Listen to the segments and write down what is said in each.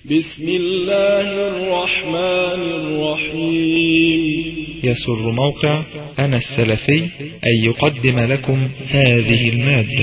بسم الله الرحمن الرحيم يسر موقع أنا السلفي أن يقدم لكم هذه المادة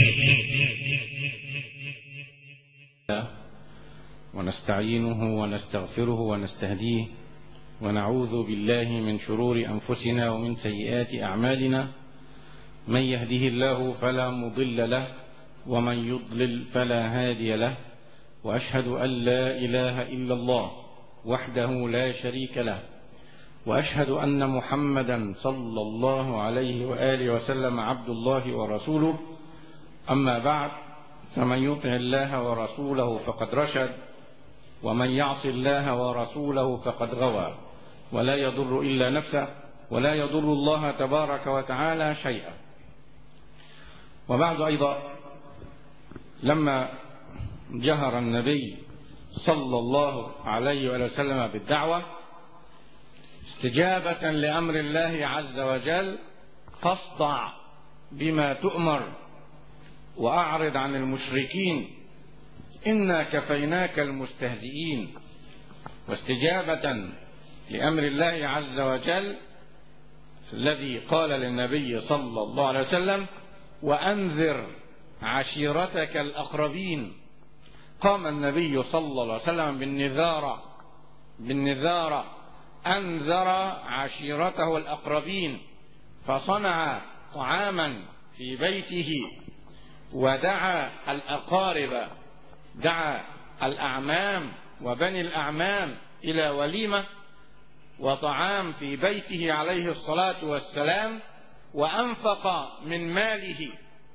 ونستعينه ونستغفره ونستهديه ونعوذ بالله من شرور أنفسنا ومن سيئات أعمالنا من يهده الله فلا مضل له ومن يضلل فلا هادي له وأشهد أن لا إله إلا الله وحده لا شريك له وأشهد أن محمدا صلى الله عليه وآله وسلم عبد الله ورسوله أما بعد فمن يطع الله ورسوله فقد رشد ومن يعص الله ورسوله فقد غوى ولا يضر إلا نفسه ولا يضر الله تبارك وتعالى شيئا وبعد أيضا لما جهر النبي صلى الله عليه وسلم بالدعوة استجابة لأمر الله عز وجل فاصدع بما تؤمر وأعرض عن المشركين إنا كفيناك المستهزئين واستجابة لأمر الله عز وجل الذي قال للنبي صلى الله عليه وسلم وأنذر عشيرتك الأقربين قام النبي صلى الله عليه وسلم بالنذارة بالنذارة أنذر عشيرته الأقربين فصنع طعاما في بيته ودعا الأقارب دعا الأعمام وبني الأعمام إلى وليمة وطعام في بيته عليه الصلاة والسلام وأنفق من ماله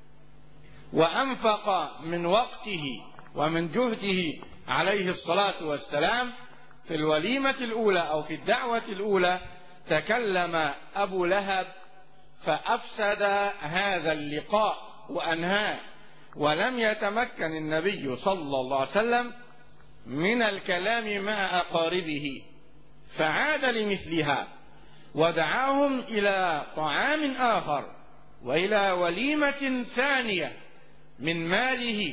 وأنفق من وقته ومن جهده عليه الصلاة والسلام في الوليمة الأولى أو في الدعوة الأولى تكلم أبو لهب فأفسد هذا اللقاء وأنهاه ولم يتمكن النبي صلى الله عليه وسلم من الكلام مع أقاربه فعاد لمثلها ودعاهم إلى طعام آخر وإلى وليمة ثانية من ماله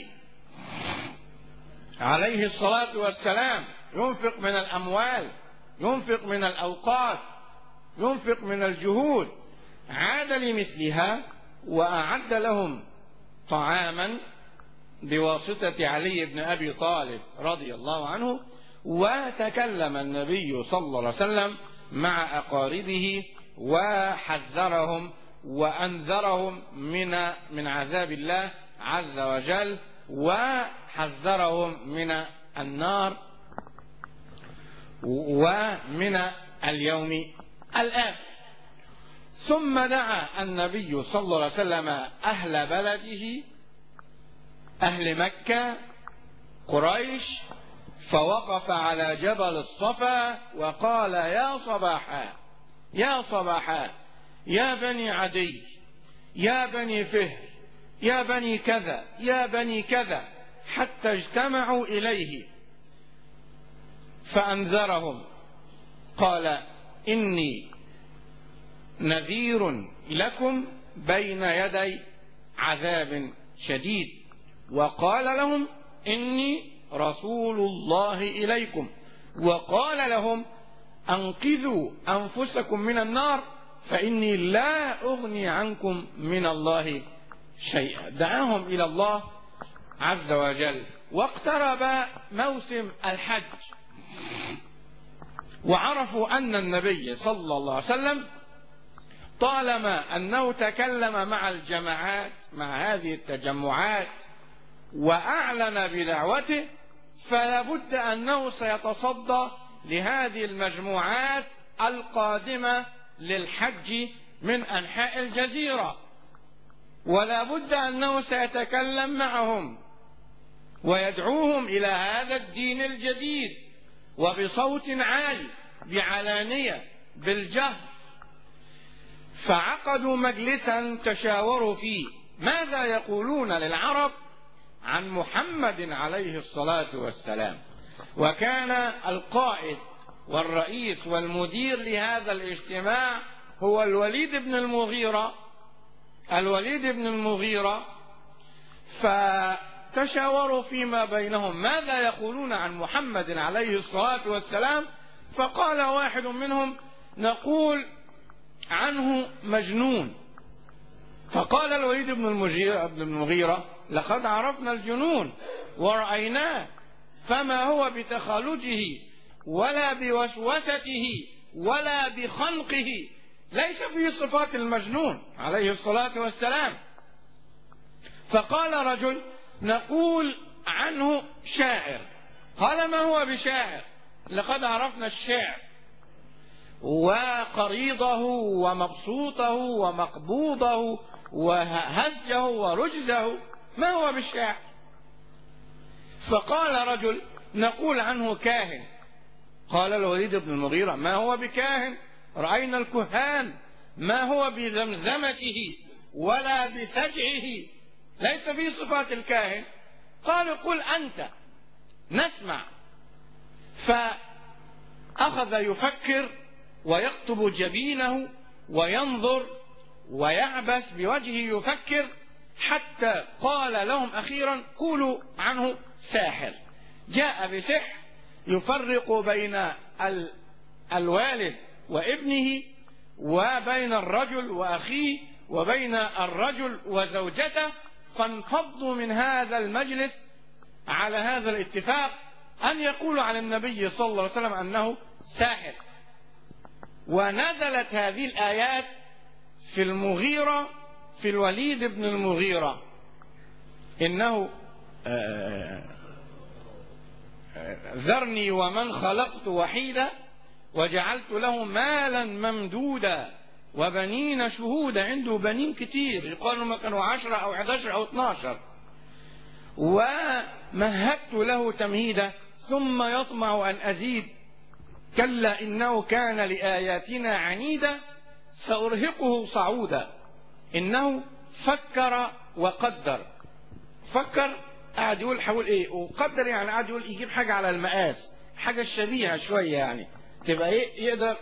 عليه الصلاة والسلام ينفق من الأموال ينفق من الأوقات ينفق من الجهود عاد لمثلها وأعد لهم طعاما بواسطة علي بن أبي طالب رضي الله عنه وتكلم النبي صلى الله عليه وسلم مع أقاربه وحذرهم وأنذرهم من من عذاب الله عز وجل وحذرهم من النار ومن اليوم الآخر ثم دعا النبي صلى الله عليه وسلم أهل بلده أهل مكة قريش فوقف على جبل الصفا وقال يا صباحا يا صباحا يا بني عدي يا بني فهر يا بني كذا يا بني كذا حتى اجتمعوا إليه فأنذرهم قال إني نذير لكم بين يدي عذاب شديد وقال لهم إني رسول الله إليكم وقال لهم أنقذوا أنفسكم من النار فإني لا أغني عنكم من الله شيئا دعاهم إلى الله عز وجل واقترب موسم الحج وعرفوا أن النبي صلى الله عليه وسلم طالما أنه تكلم مع الجماعات مع هذه التجمعات وأعلن بدعوته فلا بد أنه سيتصدى لهذه المجموعات القادمة للحج من أنحاء الجزيرة ولا بد أنه سيتكلم معهم ويدعوهم إلى هذا الدين الجديد وبصوت عالي بعلانية بالجهر فعقدوا مجلسا تشاوروا فيه ماذا يقولون للعرب عن محمد عليه الصلاة والسلام وكان القائد والرئيس والمدير لهذا الاجتماع هو الوليد بن المغيرة الوليد بن المغيرة فتشاوروا فيما بينهم ماذا يقولون عن محمد عليه الصلاة والسلام فقال واحد منهم نقول عنه مجنون فقال الوليد بن المغيرة, بن المغيرة لقد عرفنا الجنون ورأيناه فما هو بتخالجه ولا بوسوسته ولا بخنقه ليس في صفات المجنون عليه الصلاة والسلام فقال رجل نقول عنه شاعر قال ما هو بشاعر لقد عرفنا الشعر وقريضه ومبسوطه ومقبوضه وهزجه ورجزه ما هو بالشعر فقال رجل نقول عنه كاهن قال الوليد بن المغيرة ما هو بكاهن رأينا الكهان ما هو بزمزمته ولا بسجعه ليس في صفات الكاهن قالوا قل أنت نسمع فأخذ يفكر ويقطب جبينه وينظر ويعبس بوجهه يفكر حتى قال لهم أخيرا قولوا عنه ساحر جاء بسحر يفرق بين ال... الوالد وابنه وبين الرجل وأخيه وبين الرجل وزوجته فانفضوا من هذا المجلس على هذا الاتفاق أن يقولوا عن النبي صلى الله عليه وسلم أنه ساحر ونزلت هذه الآيات في المغيرة في الوليد بن المغيرة إنه ذرني ومن خلقت وحيدا وجعلت له مالا ممدودا وبنين شهودا عنده بنين كتير يقال ما كانوا عشرة أو 11 أو 12 ومهدت له تمهيدا ثم يطمع أن أزيد كلا إنه كان لآياتنا عنيدا سأرهقه صعودا إنه فكر وقدر فكر قاعد يقول حاول ايه وقدر يعني قاعد يقول يجيب حاجة على المقاس حاجة شبيهة شوية يعني تبقى ايه يقدر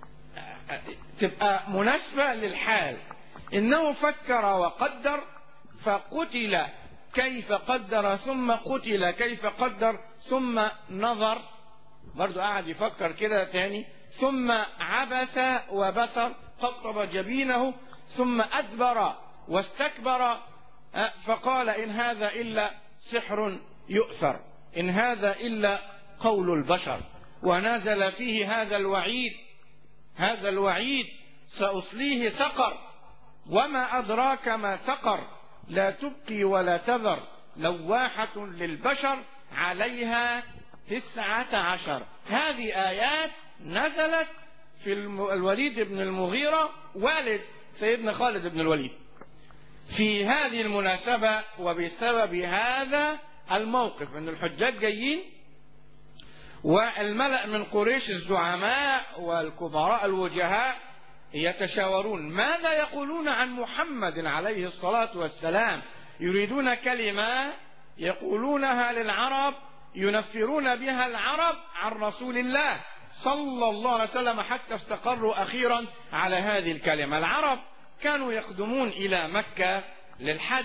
تبقى مناسبة للحال إنه فكر وقدر فقتل كيف قدر ثم قتل كيف قدر ثم نظر برضو قاعد يفكر كده تاني ثم عبس وبصر قطب جبينه ثم أدبر واستكبر فقال إن هذا إلا سحر يؤثر إن هذا إلا قول البشر ونزل فيه هذا الوعيد هذا الوعيد سأصليه سقر وما أدراك ما سقر لا تبقي ولا تذر لواحة للبشر عليها تسعة عشر هذه آيات نزلت في الوليد بن المغيرة والد سيدنا خالد بن الوليد في هذه المناسبة وبسبب هذا الموقف أن الحجاج جايين والملأ من قريش الزعماء والكبراء الوجهاء يتشاورون ماذا يقولون عن محمد عليه الصلاة والسلام يريدون كلمة يقولونها للعرب ينفرون بها العرب عن رسول الله صلى الله عليه وسلم حتى استقروا أخيرا على هذه الكلمة العرب كانوا يقدمون إلى مكة للحج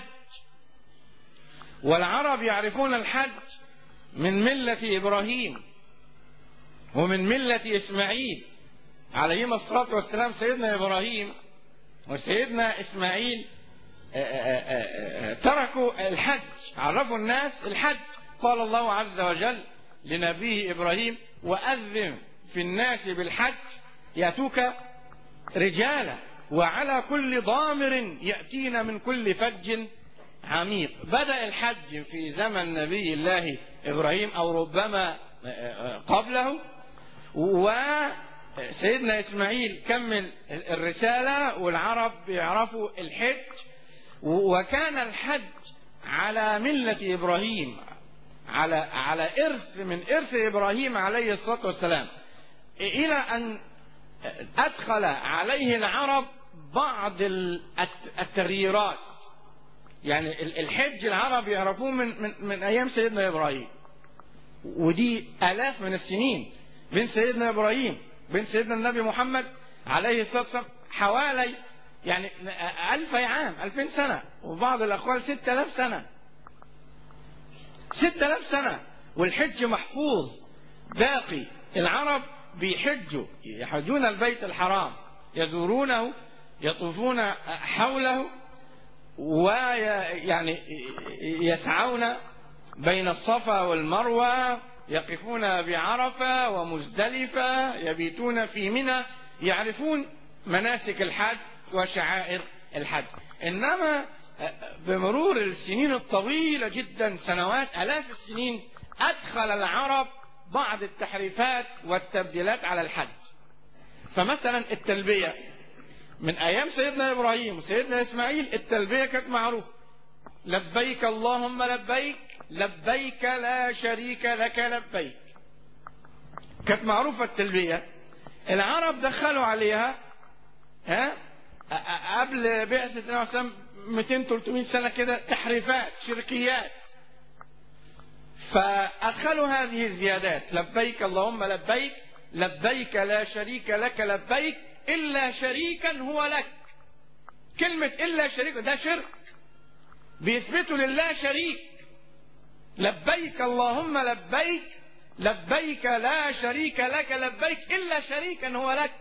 والعرب يعرفون الحج من ملة إبراهيم ومن ملة إسماعيل عليهما الصلاة والسلام سيدنا إبراهيم وسيدنا إسماعيل تركوا الحج عرفوا الناس الحج قال الله عز وجل لنبيه إبراهيم وأذن في الناس بالحج يأتوك رجالا وعلى كل ضامر يأتين من كل فج عميق بدأ الحج في زمن نبي الله إبراهيم أو ربما قبله وسيدنا إسماعيل كمل الرسالة والعرب بيعرفوا الحج وكان الحج على ملة إبراهيم على على إرث من إرث إبراهيم عليه الصلاة والسلام إلى أن أدخل عليه العرب بعض التغييرات يعني الحج العرب يعرفوه من, من, من أيام سيدنا إبراهيم ودي آلاف من السنين بين سيدنا إبراهيم بين سيدنا النبي محمد عليه الصلاة والسلام حوالي يعني ألف عام ألفين سنة وبعض الأقوال ستة آلاف سنة ستة آلاف سنة والحج محفوظ باقي العرب بيحجوا يحجون البيت الحرام يزورونه يطوفون حوله ويعني يسعون بين الصفا والمروة يقفون بعرفة ومزدلفة يبيتون في منى يعرفون مناسك الحج وشعائر الحج إنما بمرور السنين الطويلة جدا سنوات آلاف السنين أدخل العرب بعض التحريفات والتبديلات على الحج فمثلا التلبية من أيام سيدنا إبراهيم وسيدنا إسماعيل التلبية كانت معروفة لبيك اللهم لبيك لبيك لا شريك لك لبيك كانت معروفة التلبية العرب دخلوا عليها ها قبل بعثة النبي صلى الله عليه وسلم 200 300 سنة كده تحريفات شركيات فأدخلوا هذه الزيادات لبيك اللهم لبيك لبيك لا شريك لك لبيك إلا شريكا هو لك كلمة إلا شريك ده شرك بيثبتوا لله شريك لبيك اللهم لبيك لبيك لا شريك لك لبيك إلا شريكا هو لك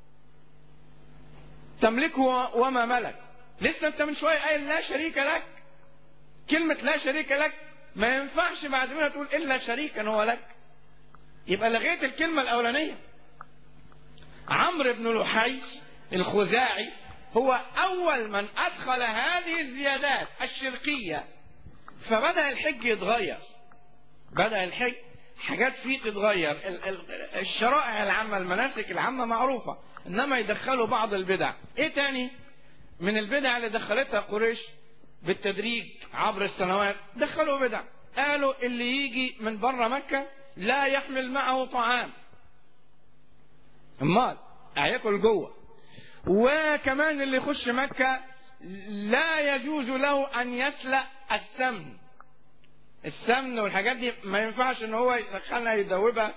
تملكه وما ملك لسه انت من شوية قايل لا شريك لك كلمة لا شريك لك ما ينفعش بعد منها تقول إلا شريكا هو لك يبقى لغيت الكلمة الأولانية عمرو بن لحي الخزاعي هو أول من أدخل هذه الزيادات الشركية فبدأ الحج يتغير بدأ الحج حاجات فيه تتغير الشرائع العامة المناسك العامة معروفة إنما يدخلوا بعض البدع إيه تاني من البدع اللي دخلتها قريش بالتدريج عبر السنوات دخلوا بدع قالوا اللي يجي من بره مكة لا يحمل معه طعام امال هياكل جوه وكمان اللي يخش مكة لا يجوز له أن يسلق السمن السمن والحاجات دي ما ينفعش ان هو يسخنها يدوبها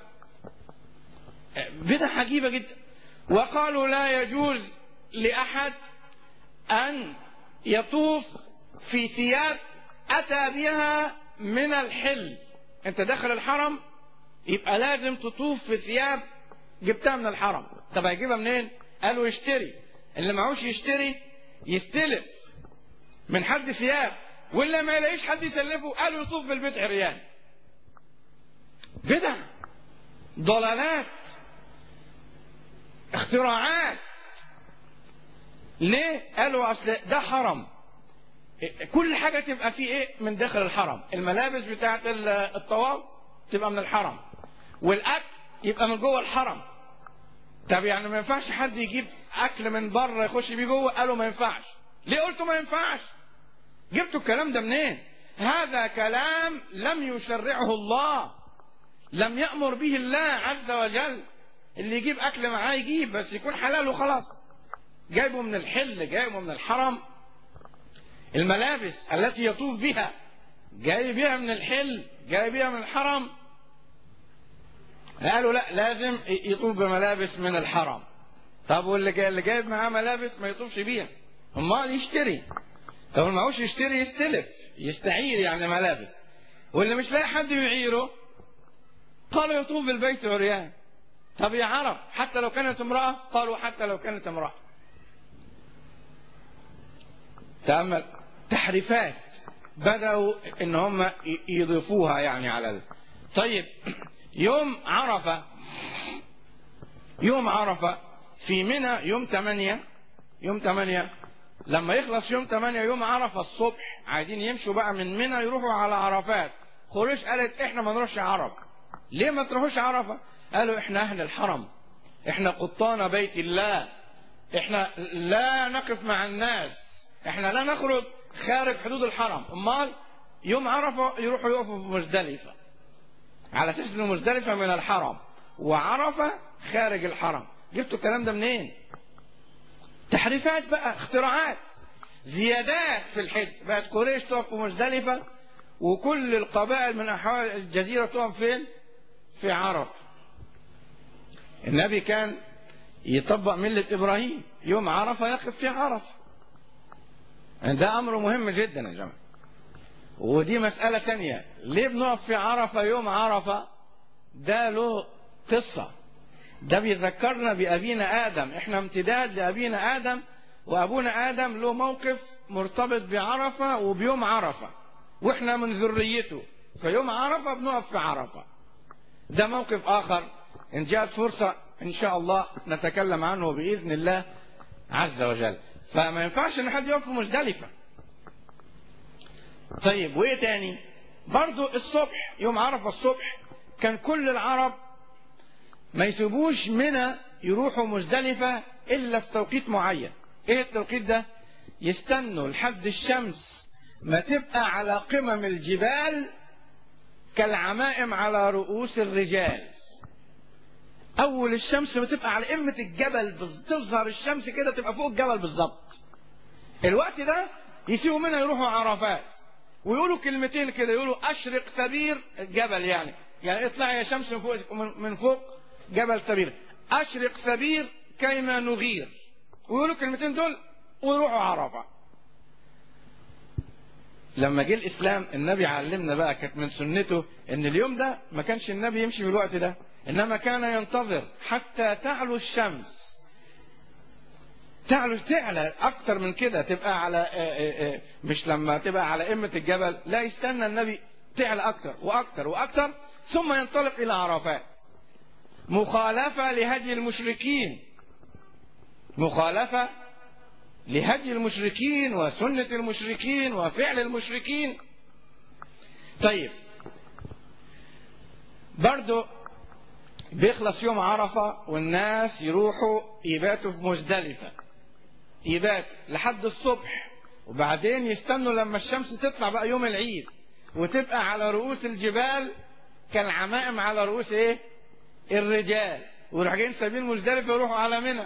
بدع عجيبة جدا وقالوا لا يجوز لأحد أن يطوف في ثياب أتى بها من الحل أنت داخل الحرم يبقى لازم تطوف في ثياب جبتها من الحرم طب هيجيبها منين؟ قالوا يشتري اللي معهوش يشتري يستلف من حد ثياب واللي ما يلاقيش حد يسلفه قالوا يطوف بالبيت عريان بدع ضلالات اختراعات ليه؟ قالوا اصل ده حرم كل حاجة تبقى فيه ايه من داخل الحرم الملابس بتاعت الطواف تبقى من الحرم والاكل يبقى من جوه الحرم طب يعني ما ينفعش حد يجيب اكل من بره يخش بيه جوه قالوا ما ينفعش ليه قلتوا ما ينفعش جبتوا الكلام ده منين هذا كلام لم يشرعه الله لم يأمر به الله عز وجل اللي يجيب اكل معاه يجيب بس يكون حلال وخلاص جايبه من الحل جايبه من الحرم الملابس التي يطوف بها جاي بها من الحل جاي بها من الحرم قالوا لا لازم يطوف بملابس من الحرم طب واللي جاي اللي جايب معاه ملابس ما يطوفش بيها امال يشتري طب اللي معهوش يشتري يستلف يستعير يعني ملابس واللي مش لاقي حد يعيره قالوا يطوف بالبيت عريان طب يا عرب حتى لو كانت امرأة قالوا حتى لو كانت امرأة تأمل تحريفات بدأوا ان هم يضيفوها يعني على ال... طيب يوم عرفة يوم عرفة في منى يوم 8 يوم 8 لما يخلص يوم 8 يوم عرفة الصبح عايزين يمشوا بقى من منى يروحوا على عرفات قريش قالت احنا ما نروحش عرفة ليه ما تروحوش عرفة قالوا احنا اهل الحرم احنا قطان بيت الله احنا لا نقف مع الناس احنا لا نخرج خارج حدود الحرم امال يوم عرفة يروحوا يقفوا في مزدلفة على اساس ان مزدلفة من الحرم وعرفة خارج الحرم جبتوا الكلام ده منين تحريفات بقى اختراعات زيادات في الحج بقت قريش تقف في مزدلفة وكل القبائل من أحوال الجزيرة تقف فين في عرفة النبي كان يطبق ملة إبراهيم يوم عرفة يقف في عرفة يعني ده أمر مهم جدا يا جماعة ودي مسألة تانية ليه بنقف في عرفة يوم عرفة ده له قصة ده بيذكرنا بأبينا آدم احنا امتداد لأبينا آدم وأبونا آدم له موقف مرتبط بعرفة وبيوم عرفة واحنا من ذريته فيوم عرفة بنقف في عرفة ده موقف آخر إن جاءت فرصة إن شاء الله نتكلم عنه بإذن الله عز وجل فما ينفعش إن حد يقف في مزدلفة طيب وإيه تاني برضو الصبح يوم عرفة الصبح كان كل العرب ما يسيبوش منى يروحوا مزدلفة إلا في توقيت معين إيه التوقيت ده يستنوا لحد الشمس ما تبقى على قمم الجبال كالعمائم على رؤوس الرجال اول الشمس بتبقى على قمه الجبل بز... تظهر الشمس كده تبقى فوق الجبل بالظبط الوقت ده يسيبوا منها يروحوا عرفات ويقولوا كلمتين كده يقولوا اشرق ثبير الجبل يعني يعني اطلعي يا شمس من فوق من فوق جبل ثبير اشرق ثبير كيما نغير ويقولوا الكلمتين دول ويروحوا عرفه لما جه الاسلام النبي علمنا بقى كانت من سنته ان اليوم ده ما كانش النبي يمشي في الوقت ده انما كان ينتظر حتى تعلو الشمس تعلو تعلى اكتر من كده تبقى على مش لما تبقى على قمه الجبل لا يستنى النبي تعلى اكتر واكتر واكتر ثم ينطلق الى عرفات مخالفه لهدي المشركين مخالفه لهدي المشركين وسنة المشركين وفعل المشركين طيب برضو بيخلص يوم عرفة والناس يروحوا يباتوا في مزدلفة يبات لحد الصبح وبعدين يستنوا لما الشمس تطلع بقى يوم العيد وتبقى على رؤوس الجبال كالعمائم على رؤوس ايه الرجال ويروحوا جايين سابين مزدلفة يروحوا على منى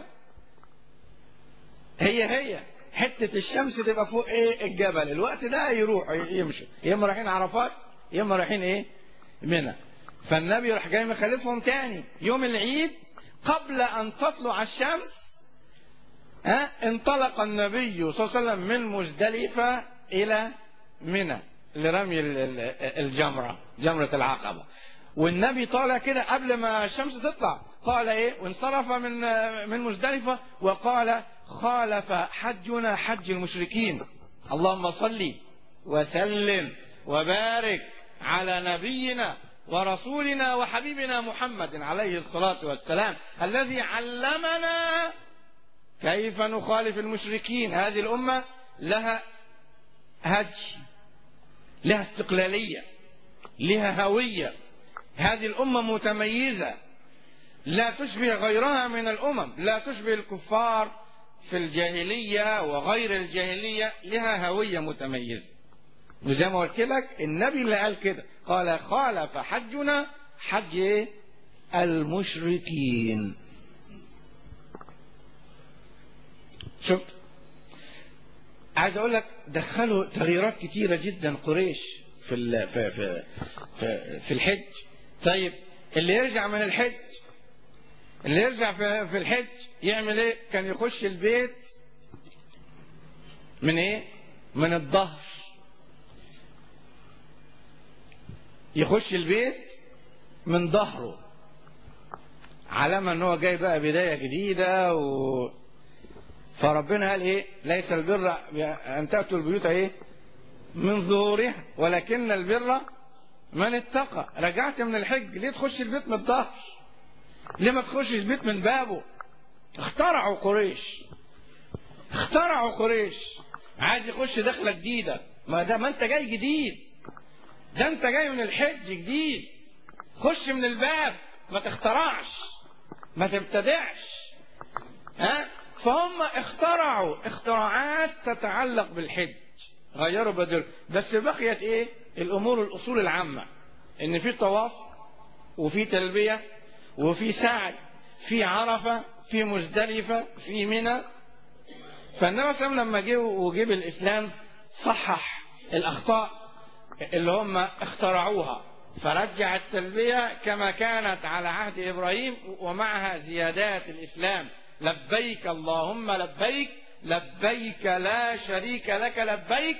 هي هي حتة الشمس تبقى فوق ايه الجبل الوقت ده يروح يمشوا يا اما رايحين عرفات يا اما رايحين ايه منى فالنبي راح جاي مخالفهم تاني يوم العيد قبل ان تطلع الشمس ها انطلق النبي صلى الله عليه وسلم من مزدلفة الى منى لرمي الجمرة جمرة العقبة والنبي طالع كده قبل ما الشمس تطلع قال ايه وانصرف من من مزدلفة وقال خالف حجنا حج المشركين اللهم صل وسلم وبارك على نبينا ورسولنا وحبيبنا محمد عليه الصلاة والسلام الذي علمنا كيف نخالف المشركين هذه الأمة لها هج لها استقلالية لها هوية هذه الأمة متميزة لا تشبه غيرها من الأمم لا تشبه الكفار في الجاهلية وغير الجاهلية لها هوية متميزة وزي ما قلت لك النبي اللي قال كده قال خالف حجنا حج المشركين شفت عايز اقول لك دخلوا تغييرات كتيرة جدا قريش في ال في في في, في الحج طيب اللي يرجع من الحج اللي يرجع في, في الحج يعمل ايه كان يخش البيت من ايه من الظهر يخش البيت من ظهره علامة ان هو جاي بقى بداية جديدة و فربنا قال ايه ليس البر ان تأتوا البيوت ايه من ظهورها ولكن البر من اتقى رجعت من الحج ليه تخش البيت من الظهر ليه ما تخشش البيت من بابه اخترعوا قريش اخترعوا قريش عايز يخش دخله جديده ما ده ما انت جاي جديد ده انت جاي من الحج جديد خش من الباب ما تخترعش ما تبتدعش ها فهم اخترعوا اختراعات تتعلق بالحج غيروا بدل بس بقيت ايه الامور الاصول العامه ان في طواف وفي تلبيه وفي سعي في عرفه في مزدلفه في منى فالنبي صلى الله عليه وسلم لما جه وجيب الاسلام صحح الاخطاء اللي هم اخترعوها فرجع التلبيه كما كانت على عهد ابراهيم ومعها زيادات الاسلام لبيك اللهم لبيك لبيك لا شريك لك لبيك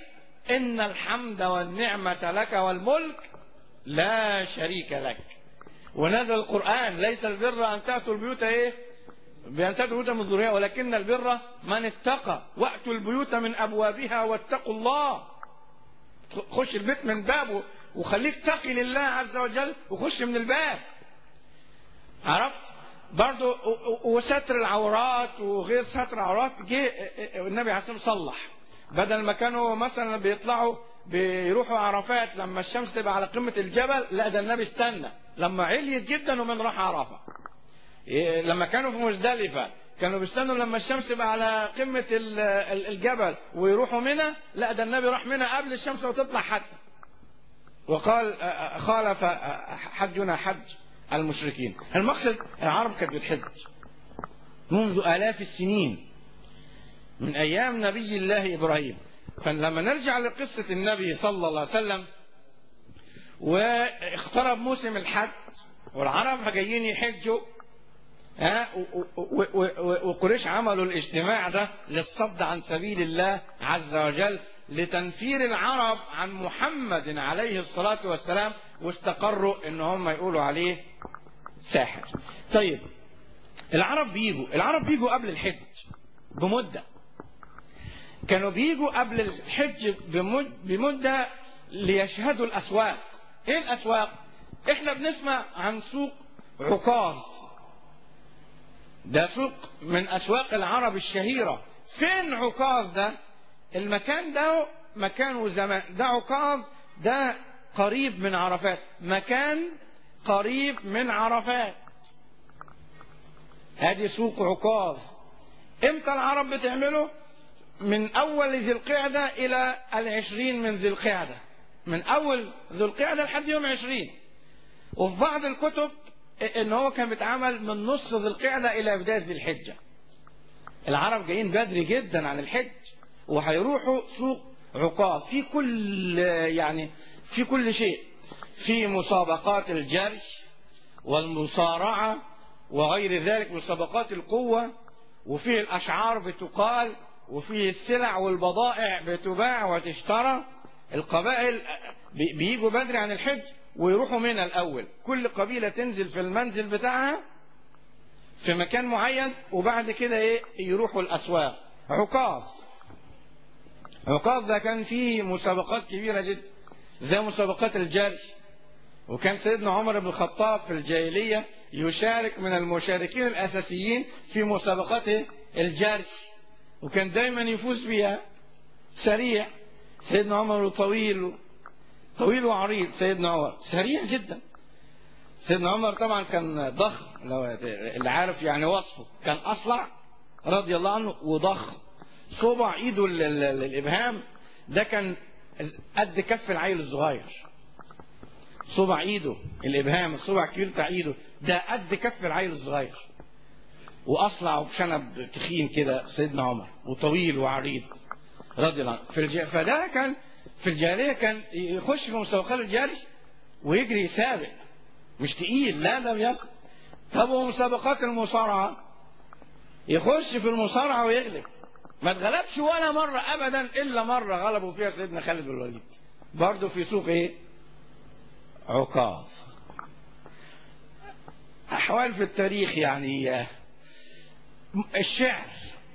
إن الحمد والنعمة لك والملك لا شريك لك ونزل القرآن ليس البر أن تأتوا البيوت إيه بأن تأتوا البيوت من ذرية ولكن البر من اتقى وأتوا البيوت من أبوابها واتقوا الله خش البيت من بابه وخليك تقي لله عز وجل وخش من الباب عرفت برضو وستر العورات وغير ستر العورات جه النبي عليه الصلاه والسلام صلح بدل ما كانوا مثلا بيطلعوا بيروحوا عرفات لما الشمس تبقى على قمه الجبل لا ده النبي استنى لما عليت جدا ومن راح عرفه لما كانوا في مزدلفه كانوا بيستنوا لما الشمس تبقى على قمه الجبل ويروحوا منى لا ده النبي راح منى قبل الشمس ما تطلع حتى وقال خالف حجنا حج المشركين المقصد العرب كانت بتحج منذ آلاف السنين من أيام نبي الله إبراهيم فلما نرجع لقصة النبي صلى الله عليه وسلم واقترب موسم الحج والعرب جايين يحجوا ها وقريش عملوا الاجتماع ده للصد عن سبيل الله عز وجل لتنفير العرب عن محمد عليه الصلاة والسلام واستقروا ان هم يقولوا عليه ساحر طيب العرب بيجوا العرب بيجوا قبل الحج بمدة كانوا بيجوا قبل الحج بمدة ليشهدوا الأسواق ايه الأسواق احنا بنسمع عن سوق عكاظ ده سوق من أسواق العرب الشهيرة فين عكاظ ده المكان ده مكان وزمان ده عكاظ ده قريب من عرفات مكان قريب من عرفات ادي سوق عكاظ امتى العرب بتعمله من اول ذي القعدة الى العشرين من ذي القعدة من اول ذي القعدة لحد يوم عشرين وفي بعض الكتب ان هو كان بيتعمل من نص ذي القعدة الى بداية ذي الحجة العرب جايين بدري جدا عن الحج وهيروحوا سوق عكاظ في كل يعني في كل شيء في مسابقات الجري والمصارعة وغير ذلك مسابقات القوة وفيه الأشعار بتقال وفيه السلع والبضائع بتباع وتشترى القبائل بيجوا بدري عن الحج ويروحوا منها الأول كل قبيلة تنزل في المنزل بتاعها في مكان معين وبعد كده ايه يروحوا الأسواق عكاظ عكاظ ده كان فيه مسابقات كبيرة جدا زي مسابقات الجري وكان سيدنا عمر بن الخطاب في الجاهلية يشارك من المشاركين الأساسيين في مسابقات الجري وكان دايما يفوز بها سريع سيدنا عمر طويل طويل وعريض سيدنا عمر سريع جدا سيدنا عمر طبعا كان ضخم لو اللي عارف يعني وصفه كان أصلع رضي الله عنه وضخم صبع ايده الابهام ده كان قد كف العيل الصغير صبع ايده الابهام الصبع الكبير بتاع ايده ده قد كف العيل الصغير واصلع وبشنب تخين كده سيدنا عمر وطويل وعريض رضي الله عنه في الج... فده كان في الجاهليه كان يخش في مسابقات الجري ويجري يسابق مش تقيل لا ده بيصل طب ومسابقات المصارعه يخش في المصارعه ويغلب ما اتغلبش ولا مرة أبدا إلا مرة غلبوا فيها سيدنا خالد بن الوليد برضه في سوق إيه عكاظ أحوال في التاريخ يعني الشعر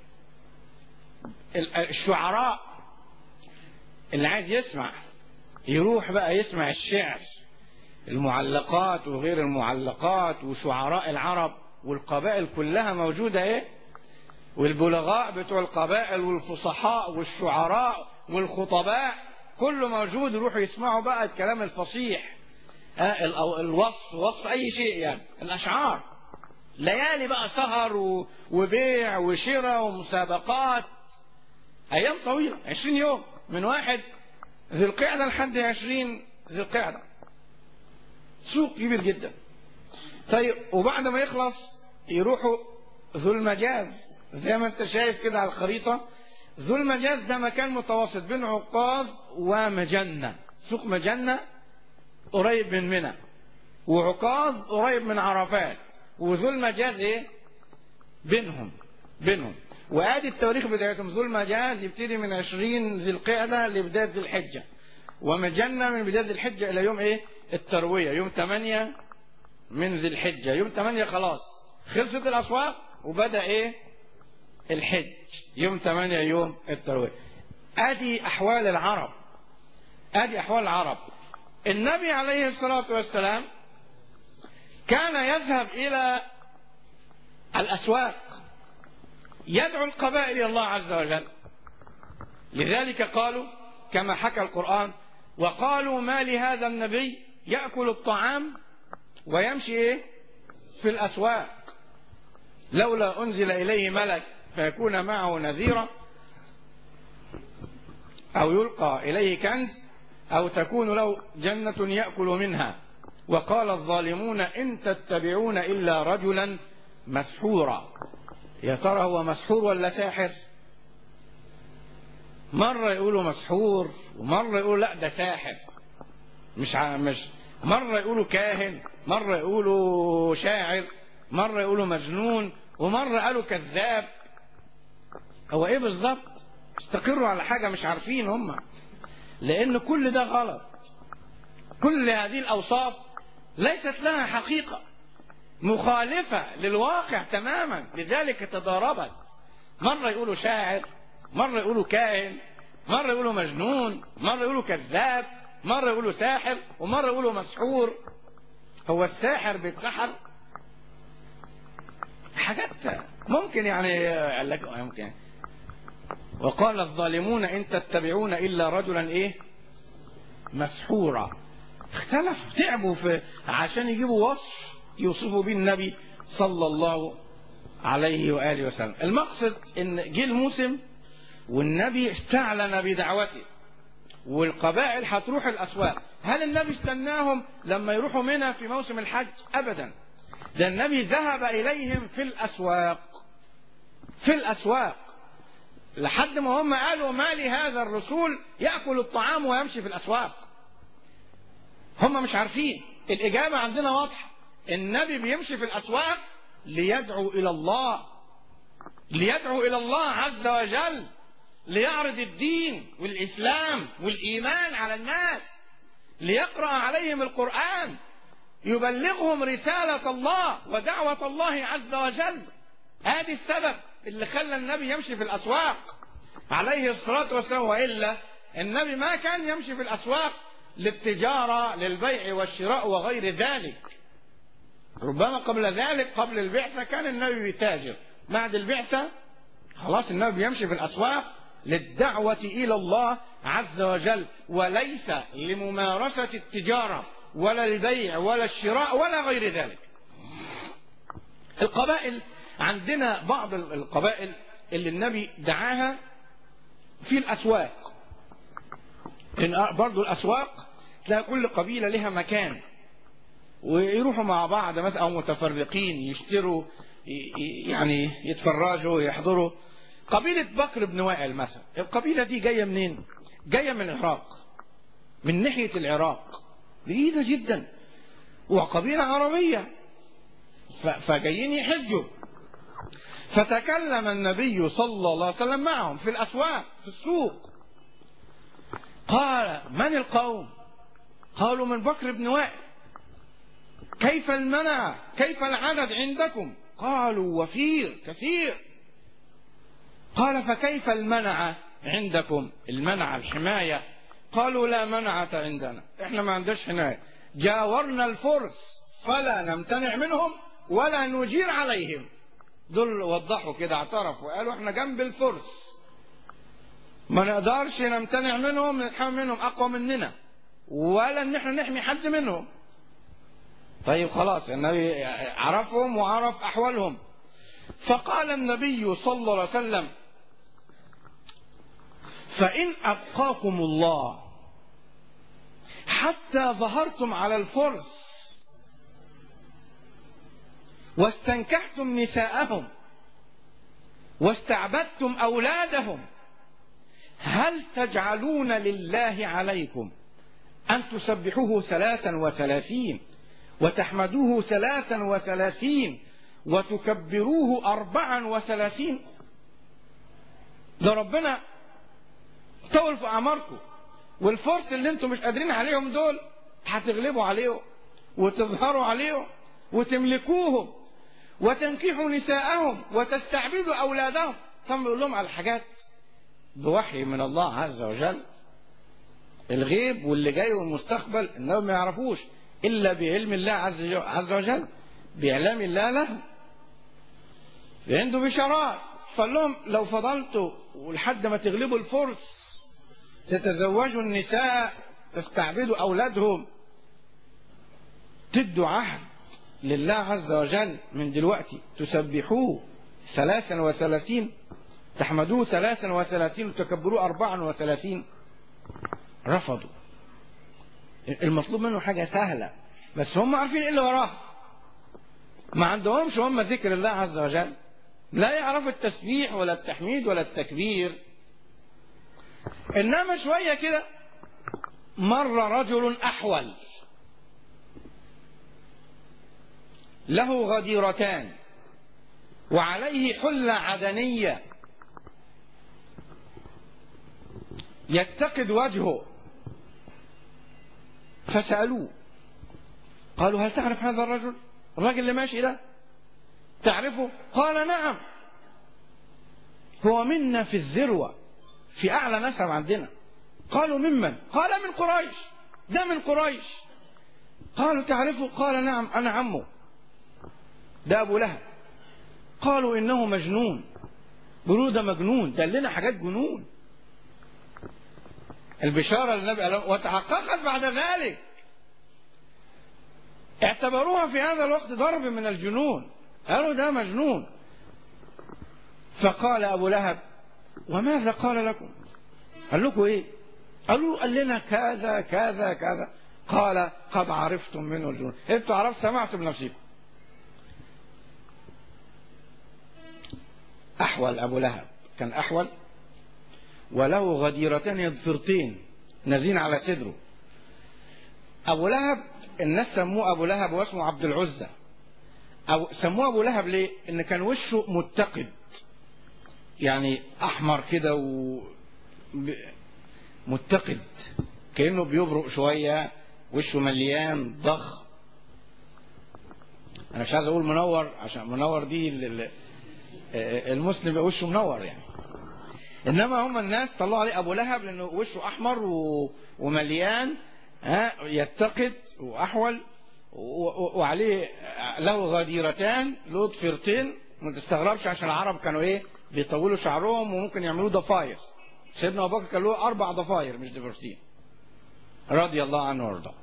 الشعراء اللي عايز يسمع يروح بقى يسمع الشعر المعلقات وغير المعلقات وشعراء العرب والقبائل كلها موجودة ايه والبلغاء بتوع القبائل والفصحاء والشعراء والخطباء كله موجود يروحوا يسمعوا بقى الكلام الفصيح آه الوصف وصف اي شيء يعني الاشعار ليالي بقى سهر وبيع وشراء ومسابقات ايام طويله 20 يوم من واحد ذي القعده لحد 20 ذي القعده سوق كبير جدا طيب وبعد ما يخلص يروحوا ذو المجاز زي ما انت شايف كده على الخريطة ذو المجاز ده مكان متوسط بين عكاظ ومجنة سوق مجنة قريب من منى وعكاظ قريب من عرفات وذو المجاز ايه بينهم بينهم وادي التواريخ بتاعتهم ذو المجاز يبتدي من 20 ذي القعده لبدايه ذي الحجه ومجنة من بدايه ذي الحجه الى يوم ايه الترويه يوم 8 من ذي الحجه يوم 8 خلاص خلصت الاسواق وبدا ايه الحج يوم 8 يوم الترويه ادي احوال العرب ادي احوال العرب النبي عليه الصلاه والسلام كان يذهب الى الاسواق يدعو القبائل الى الله عز وجل لذلك قالوا كما حكى القران وقالوا ما لهذا النبي ياكل الطعام ويمشي ايه في الاسواق لولا انزل اليه ملك فيكون معه نذيرا او يلقى اليه كنز او تكون له جنه ياكل منها وقال الظالمون ان تتبعون الا رجلا مسحورا يا ترى هو مسحور ولا ساحر مرة يقولوا مسحور ومرة يقولوا لا ده ساحر مش ع... مش مرة يقولوا كاهن مرة يقولوا شاعر مرة يقولوا مجنون ومرة قالوا كذاب هو ايه بالظبط استقروا على حاجة مش عارفين هم لان كل ده غلط كل هذه الاوصاف ليست لها حقيقة مخالفة للواقع تماما لذلك تضاربت مرة يقولوا شاعر مرة يقولوا كاهن مرة يقولوا مجنون مرة يقولوا كذاب مرة يقولوا ساحر ومرة يقولوا مسحور هو الساحر بيتسحر حاجات ممكن يعني قال لك ممكن وقال الظالمون ان تتبعون الا رجلا ايه مسحورا اختلفوا تعبوا في عشان يجيبوا وصف يوصفوا به النبي صلى الله عليه واله وسلم المقصد ان جه الموسم والنبي استعلن بدعوته والقبائل هتروح الاسواق هل النبي استناهم لما يروحوا منى في موسم الحج ابدا ده النبي ذهب اليهم في الاسواق في الاسواق لحد ما هم قالوا ما لهذا الرسول ياكل الطعام ويمشي في الاسواق هم مش عارفين الاجابه عندنا واضحه النبي بيمشي في الاسواق ليدعو الى الله ليدعو الى الله عز وجل ليعرض الدين والاسلام والايمان على الناس ليقرا عليهم القران يبلغهم رساله الله ودعوه الله عز وجل هذه السبب اللي خلى النبي يمشي في الاسواق عليه الصلاه والسلام والا النبي ما كان يمشي في الاسواق للتجاره للبيع والشراء وغير ذلك ربما قبل ذلك قبل البعثه كان النبي بيتاجر بعد البعثه خلاص النبي بيمشي في الاسواق للدعوه الى الله عز وجل وليس لممارسه التجاره ولا البيع ولا الشراء ولا غير ذلك القبائل عندنا بعض القبائل اللي النبي دعاها في الاسواق إن برضو الاسواق تلاقي كل قبيله لها مكان ويروحوا مع بعض مثلا او متفرقين يشتروا يعني يتفرجوا يحضروا قبيله بكر بن وائل مثلا القبيله دي جايه منين جايه من العراق من ناحيه العراق بعيده جدا وقبيله عربيه فجايين يحجوا فتكلم النبي صلى الله عليه وسلم معهم في الاسواق في السوق قال من القوم قالوا من بكر بن وائل كيف المنع كيف العدد عندكم قالوا وفير كثير قال فكيف المنع عندكم المنع الحماية قالوا لا منعة عندنا احنا ما عندناش حماية جاورنا الفرس فلا نمتنع منهم ولا نجير عليهم دول وضحوا كده اعترفوا قالوا احنا جنب الفرس ما نقدرش نمتنع منهم نتحمل منهم اقوى مننا ولا ان احنا نحمي حد منهم طيب خلاص النبي عرفهم وعرف احوالهم فقال النبي صلى الله عليه وسلم فان ابقاكم الله حتى ظهرتم على الفرس واستنكحتم نساءهم واستعبدتم اولادهم هل تجعلون لله عليكم ان تسبحوه ثلاثا وثلاثين وتحمدوه ثلاثا وثلاثين وتكبروه أربعا وثلاثين ده ربنا طول في اعماركم والفرس اللي انتم مش قادرين عليهم دول هتغلبوا عليهم وتظهروا عليهم وتملكوهم وتنكحوا نساءهم وتستعبدوا اولادهم ثم يقول لهم على حاجات بوحي من الله عز وجل الغيب واللي جاي والمستقبل انهم ما يعرفوش الا بعلم الله عز عز وجل باعلام الله لهم عنده بشارات فقال لهم لو فضلتوا ولحد ما تغلبوا الفرس تتزوجوا النساء تستعبدوا اولادهم تدوا عهد لله عز وجل من دلوقتي تسبحوه ثلاثا وثلاثين تحمدوه ثلاثا وثلاثين وتكبروه أربعا وثلاثين رفضوا المطلوب منه حاجة سهلة بس هم عارفين ايه اللي وراه ما عندهمش هم ذكر الله عز وجل لا يعرفوا التسبيح ولا التحميد ولا التكبير انما شوية كده مر رجل احول له غديرتان وعليه حلة عدنية يتقد وجهه فسألوه قالوا هل تعرف هذا الرجل الراجل اللي ماشي ده تعرفه قال نعم هو منا في الذروة في أعلى نسب عندنا قالوا ممن قال من قريش ده من قريش قالوا تعرفه قال نعم أنا عمه ده أبو لهب قالوا إنه مجنون قالوا ده مجنون ده لنا حاجات جنون البشارة للنبي قال وتحققت بعد ذلك اعتبروها في هذا الوقت ضرب من الجنون قالوا ده مجنون فقال أبو لهب وماذا قال لكم قال لكم ايه قالوا قال لنا كذا كذا كذا قال قد عرفتم منه الجنون انتوا عرفت سمعتم بنفسكم أحول أبو لهب كان أحول وله غديرتان يضفرتين نازلين على صدره أبو لهب الناس سموه أبو لهب واسمه عبد العزة أو سموه أبو لهب ليه؟ إن كان وشه متقد يعني أحمر كده و ب- متقد كأنه بيبرق شوية وشه مليان ضخم أنا مش عايز أقول منور عشان منور دي ال- ال- المسلم يبقى وشه منور يعني انما هم الناس طلعوا عليه ابو لهب لانه وشه احمر و... ومليان ها يتقد واحول و... و... وعليه له غديرتان له ضفيرتين ما تستغربش عشان العرب كانوا ايه بيطولوا شعرهم وممكن يعملوا ضفاير سيدنا ابو بكر كان له اربع ضفاير مش ضفيرتين رضي الله عنه وارضاه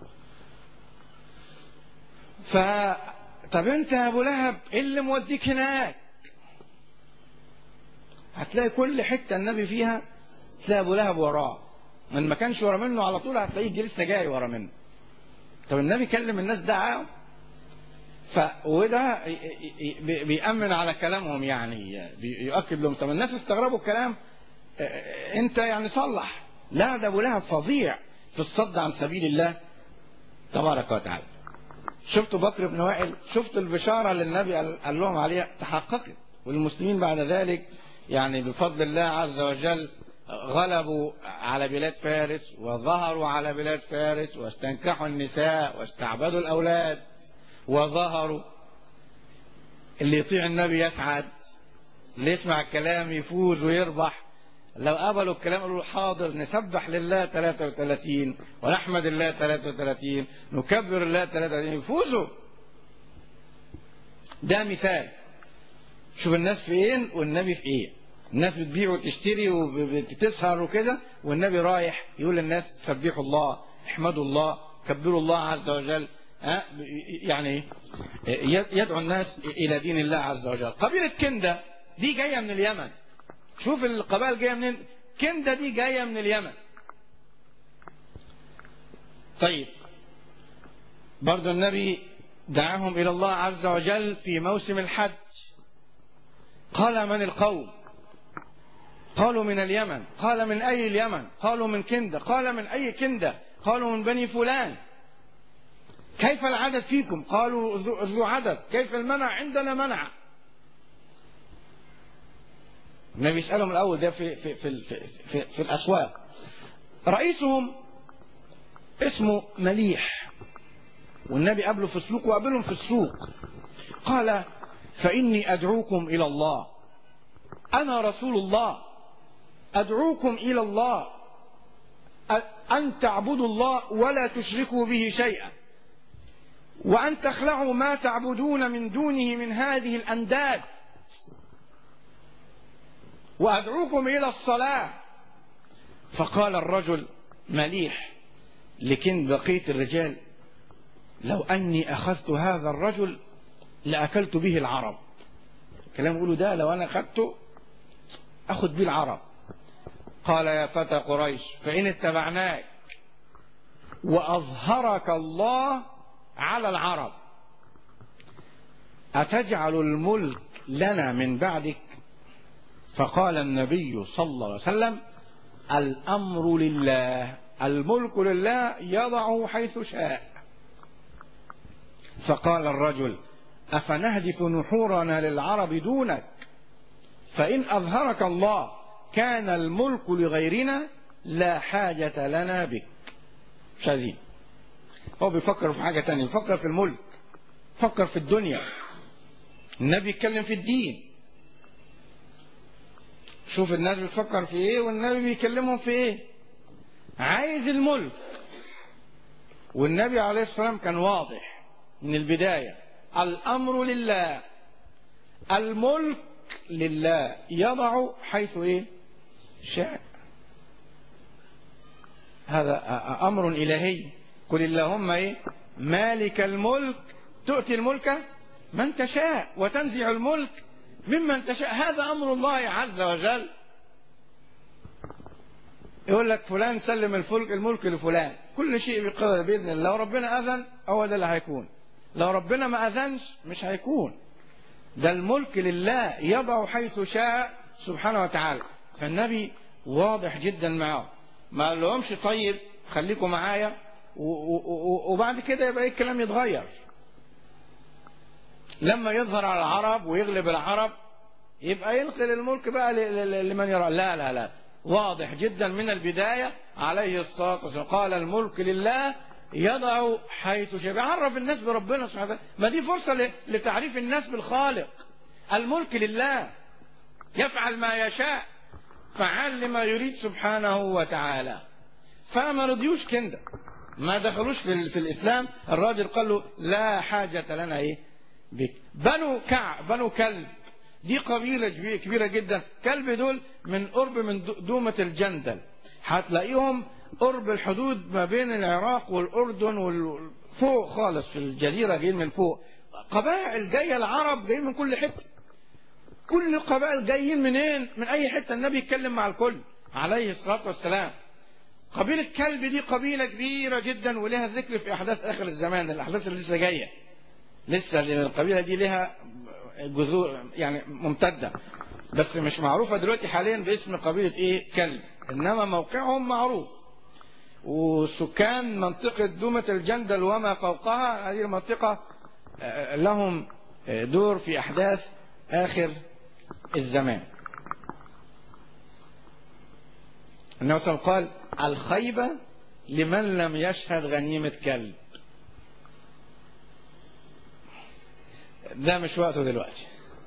ف طب انت يا ابو لهب ايه اللي موديك هناك هتلاقي كل حته النبي فيها تلاقي ابو لهب وراه من ما كانش ورا منه على طول هتلاقيه يجي لسه جاي ورا منه طب النبي كلم الناس دعاهم ف وده ي- ي- ي- بيأمن على كلامهم يعني بيؤكد لهم طب الناس استغربوا الكلام اه، اه، انت يعني صلح لا ده ابو لهب فظيع في الصد عن سبيل الله تبارك وتعالى شفتوا بكر بن وائل شفتوا البشارة اللي النبي قال قال لهم عليها تحققت والمسلمين بعد ذلك يعني بفضل الله عز وجل غلبوا على بلاد فارس وظهروا على بلاد فارس واستنكحوا النساء واستعبدوا الأولاد وظهروا اللي يطيع النبي يسعد اللي يسمع الكلام يفوز ويربح لو قبلوا الكلام قالوا حاضر نسبح لله 33 ونحمد الله 33 نكبر الله 33 يفوزوا ده مثال شوف الناس فين والنبي في ايه الناس بتبيع وتشتري وبتسهر وكده والنبي رايح يقول للناس سبحوا الله احمدوا الله كبروا الله عز وجل ها يعني يدعو الناس الى دين الله عز وجل قبيله كنده دي جايه من اليمن شوف القبائل جايه منين كنده دي جايه من اليمن طيب برضو النبي دعاهم الى الله عز وجل في موسم الحج قال من القوم قالوا من اليمن قال من أي اليمن قالوا من كندة قال من أي كندة قالوا من بني فلان كيف العدد فيكم قالوا ذو عدد كيف المنع عندنا منع النبي يسألهم الأول ده في, في, في, في, في, في الأسواق رئيسهم اسمه مليح والنبي قابله في السوق وقابلهم في السوق قال فإني أدعوكم إلى الله أنا رسول الله أدعوكم إلى الله أن تعبدوا الله ولا تشركوا به شيئا وأن تخلعوا ما تعبدون من دونه من هذه الأنداد وأدعوكم إلى الصلاة فقال الرجل مليح لكن بقية الرجال لو أني أخذت هذا الرجل لأكلت به العرب كلام يقولوا ده لو أنا أخذته أخذ به العرب قال يا فتى قريش فإن اتبعناك وأظهرك الله على العرب أتجعل الملك لنا من بعدك فقال النبي صلى الله عليه وسلم الأمر لله الملك لله يضع حيث شاء فقال الرجل أفنهدف نحورنا للعرب دونك فإن أظهرك الله كان الملك لغيرنا لا حاجة لنا بك مش عايزين هو بيفكر في حاجة تانية بيفكر في الملك فكر في الدنيا النبي يتكلم في الدين شوف الناس بتفكر في ايه والنبي بيكلمهم في ايه عايز الملك والنبي عليه الصلاة والسلام كان واضح من البداية الأمر لله الملك لله يضع حيث ايه شاء هذا أمر إلهي قل اللهم ايه مالك الملك تؤتي الملك من تشاء وتنزع الملك ممن تشاء هذا أمر الله عز وجل يقول لك فلان سلم الفلك الملك لفلان كل شيء بقدر بإذن الله لو ربنا أذن هو ده اللي هيكون لو ربنا ما أذنش مش هيكون ده الملك لله يضع حيث شاء سبحانه وتعالى فالنبي واضح جدا معه ما قال لهمش طيب خليكم معايا وبعد كده يبقى ايه الكلام يتغير لما يظهر على العرب ويغلب العرب يبقى ينقل الملك بقى لمن يرى لا لا لا واضح جدا من البداية عليه الصلاة والسلام قال الملك لله يضع حيث شاء بيعرف الناس بربنا سبحانه وتعالى ما دي فرصة لتعريف الناس بالخالق الملك لله يفعل ما يشاء فعل لما يريد سبحانه وتعالى فما رضيوش كده ما دخلوش في, في الإسلام الراجل قال له لا حاجة لنا إيه بك بنو كعب بنو كلب دي قبيلة كبيرة جدا كلب دول من قرب من دومة الجندل هتلاقيهم قرب الحدود ما بين العراق والأردن والفوق خالص في الجزيرة جايين من فوق قبائل جاية العرب جايين من كل حتة كل القبائل جايين منين من أي حتة النبي يتكلم مع الكل عليه الصلاة والسلام قبيلة كلب دي قبيلة كبيرة جدا ولها ذكر في أحداث آخر الزمان الأحداث اللي لسه جاية لسه القبيلة دي لها جذور يعني ممتدة بس مش معروفة دلوقتي حاليا باسم قبيلة ايه كلب انما موقعهم معروف وسكان منطقة دومة الجندل وما فوقها هذه المنطقة لهم دور في احداث اخر الزمان النبي صلى الله عليه وسلم قال الخيبة لمن لم يشهد غنيمة كلب ده مش وقته دلوقتي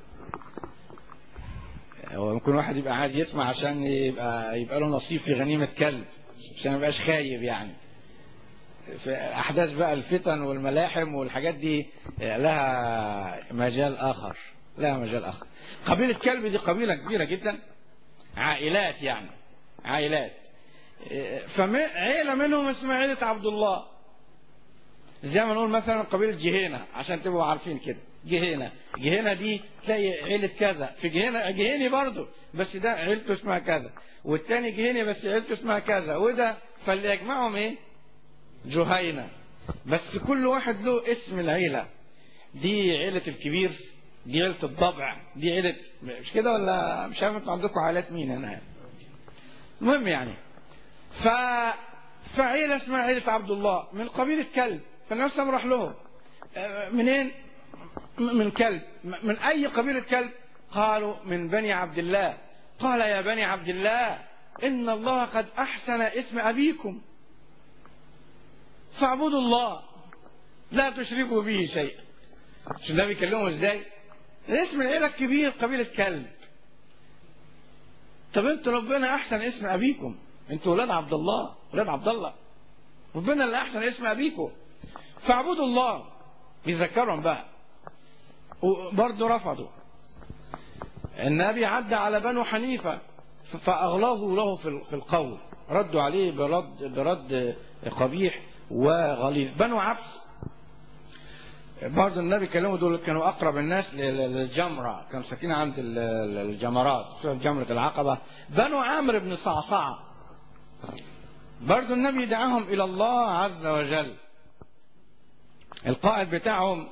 هو ممكن واحد يبقى عايز يسمع عشان يبقى يبقى له نصيب في غنيمة كلب عشان ما يبقاش خايب يعني في أحداث بقى الفتن والملاحم والحاجات دي لها مجال آخر لها مجال آخر قبيلة كلب دي قبيلة كبيرة جدا عائلات يعني عائلات فعيلة منهم اسمها عيلة عبد الله زي ما نقول مثلا قبيلة جهينة عشان تبقوا عارفين كده جهينة جهينة دي تلاقي عيلة كذا في جهينة جهيني برضو بس ده عيلته اسمها كذا والتاني جهيني بس عيلته اسمها كذا وده فاللي يجمعهم ايه جهينة بس كل واحد له اسم العيلة دي عيلة الكبير دي عيلة الضبع دي عيلة مش كده ولا مش عارف انتوا عندكم عائلات مين انا المهم يعني ف فعيلة اسمها عيلة عبد الله من قبيلة كلب فالناس راح لهم منين من كلب من أي قبيلة كلب قالوا من بني عبد الله قال يا بني عبد الله إن الله قد أحسن اسم أبيكم فاعبدوا الله لا تشركوا به شيئا مش النبي بيكلمهم ازاي اسم العيلة الكبير قبيلة كلب طب انتوا ربنا احسن اسم ابيكم انتوا ولاد عبد الله ولاد عبد الله ربنا اللي احسن اسم ابيكم فاعبدوا الله بيذكرهم بقى وبرضه رفضوا النبي عدى على بنو حنيفة فأغلظوا له في في القول ردوا عليه برد برد قبيح وغليظ بنو عبس برضه النبي كلمه دول كانوا أقرب الناس للجمرة كانوا ساكنين عند الجمرات جمرة العقبة بنو عامر بن صعصعة برضه النبي دعاهم إلى الله عز وجل القائد بتاعهم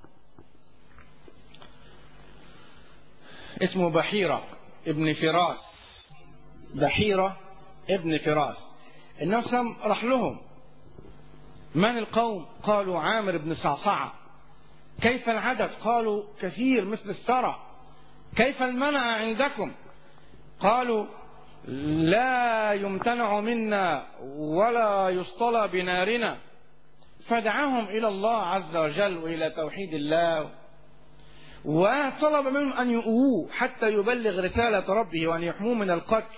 اسمه بحيرة ابن فراس بحيرة ابن فراس النبي صلى راح لهم من القوم قالوا عامر بن صعصعة كيف العدد قالوا كثير مثل الثرى كيف المنع عندكم قالوا لا يمتنع منا ولا يصطلى بنارنا فدعاهم إلى الله عز وجل وإلى توحيد الله وطلب منهم أن يؤووه حتى يبلغ رسالة ربه وأن يحموه من القتل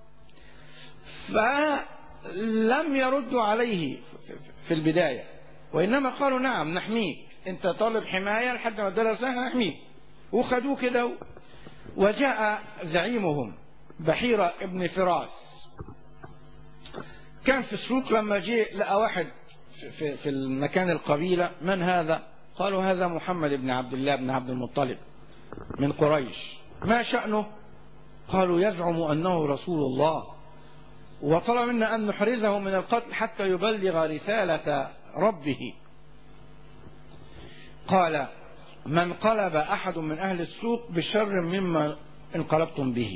فلم يردوا عليه في البداية وإنما قالوا نعم نحميك أنت طالب حماية لحد ما ادانا رسالة نحميك وخدوه كده وجاء زعيمهم بحيرة ابن فراس كان في السوق لما جاء لقى واحد في, في المكان القبيلة من هذا قالوا هذا محمد بن عبد الله بن عبد المطلب من قريش ما شأنه قالوا يزعم أنه رسول الله وطلب منا أن نحرزه من القتل حتى يبلغ رسالة ربه قال من قلب أحد من أهل السوق بشر مما انقلبتم به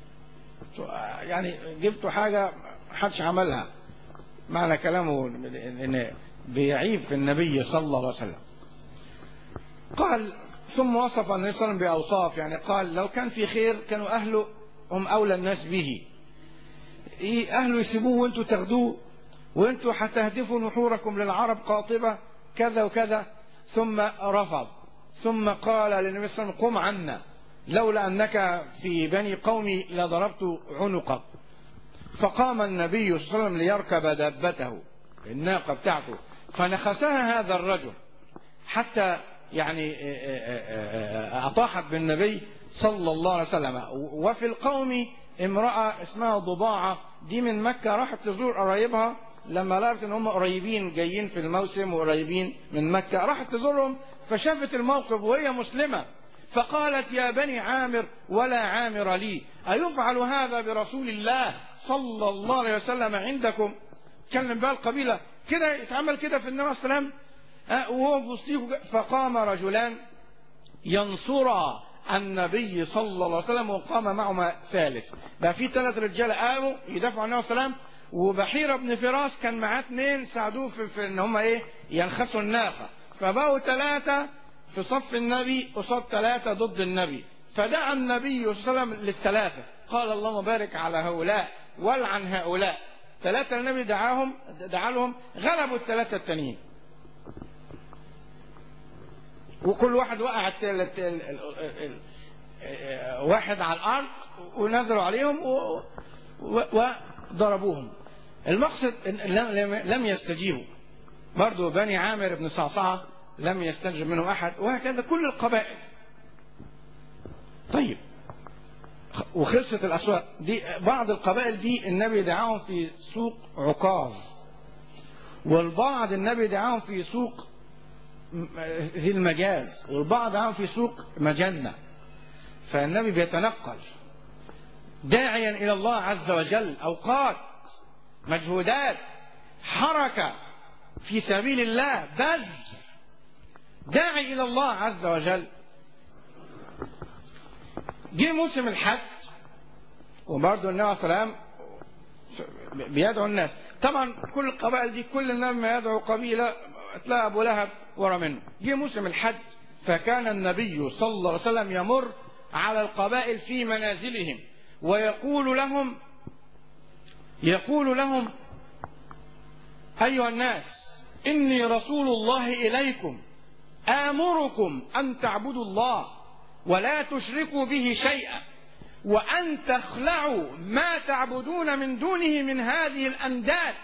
يعني جبتوا حاجة حدش عملها معنى كلامه إن بيعيب في النبي صلى الله عليه وسلم قال ثم وصف النبي صلى الله عليه وسلم بأوصاف يعني قال لو كان في خير كانوا أهله هم أولى الناس به إيه أهله يسيبوه وانتوا تاخدوه وانتوا هتهدفوا نحوركم للعرب قاطبة كذا وكذا ثم رفض ثم قال للنبي صلى الله عليه وسلم قم عنا لولا أنك في بني قومي لضربت عنقك فقام النبي صلى الله عليه وسلم ليركب دابته الناقة بتاعته فنخسها هذا الرجل حتى يعني أطاحت بالنبي صلى الله عليه وسلم وفي القوم امرأة اسمها ضباعة دي من مكة راحت تزور قرايبها لما لقت ان هم قريبين جايين في الموسم وقريبين من مكة راحت تزورهم فشافت الموقف وهي مسلمة فقالت يا بني عامر ولا عامر لي أيفعل هذا برسول الله صلى الله عليه وسلم عندكم كلم بقى القبيلة كده يتعمل كده في النبي صلى الله عليه وسلم وهو في وسطيكم فقام رجلان ينصرا النبي صلى الله عليه وسلم وقام معهما ثالث بقى في ثلاث رجاله قاموا يدافعوا عن النبي صلى الله عليه وسلم وبحيرة بن فراس كان معاه اثنين ساعدوه في, في ان هم ايه ينخسوا الناقة فبقوا ثلاثة في صف النبي قصاد ثلاثة ضد النبي فدعا النبي صلى الله عليه وسلم للثلاثة قال اللهم بارك على هؤلاء والعن هؤلاء ثلاثة النبي دعاهم دعا لهم غلبوا الثلاثة التانيين وكل واحد وقع التل... التل... ال... واحد على الارض ونزلوا عليهم و... و... وضربوهم المقصد لم... لم يستجيبوا برضو بني عامر بن صعصعة لم يستجب منه احد وهكذا كل القبائل طيب وخلصت الاسواق دي بعض القبائل دي النبي دعاهم في سوق عكاظ والبعض النبي دعاهم في سوق ذي المجاز والبعض عام في سوق مجنة فالنبي بيتنقل داعيا إلى الله عز وجل أوقات مجهودات حركة في سبيل الله بذل داعي إلى الله عز وجل جه موسم الحج وبرضه النبي صلى الله عليه وسلم بيدعو الناس طبعا كل القبائل دي كل النبي ما يدعو قبيلة تلاقي أبو لهب ورا منه جه موسم الحج فكان النبي صلى الله عليه وسلم يمر على القبائل في منازلهم ويقول لهم يقول لهم أيها الناس إني رسول الله إليكم آمركم أن تعبدوا الله ولا تشركوا به شيئا وأن تخلعوا ما تعبدون من دونه من هذه الأنداد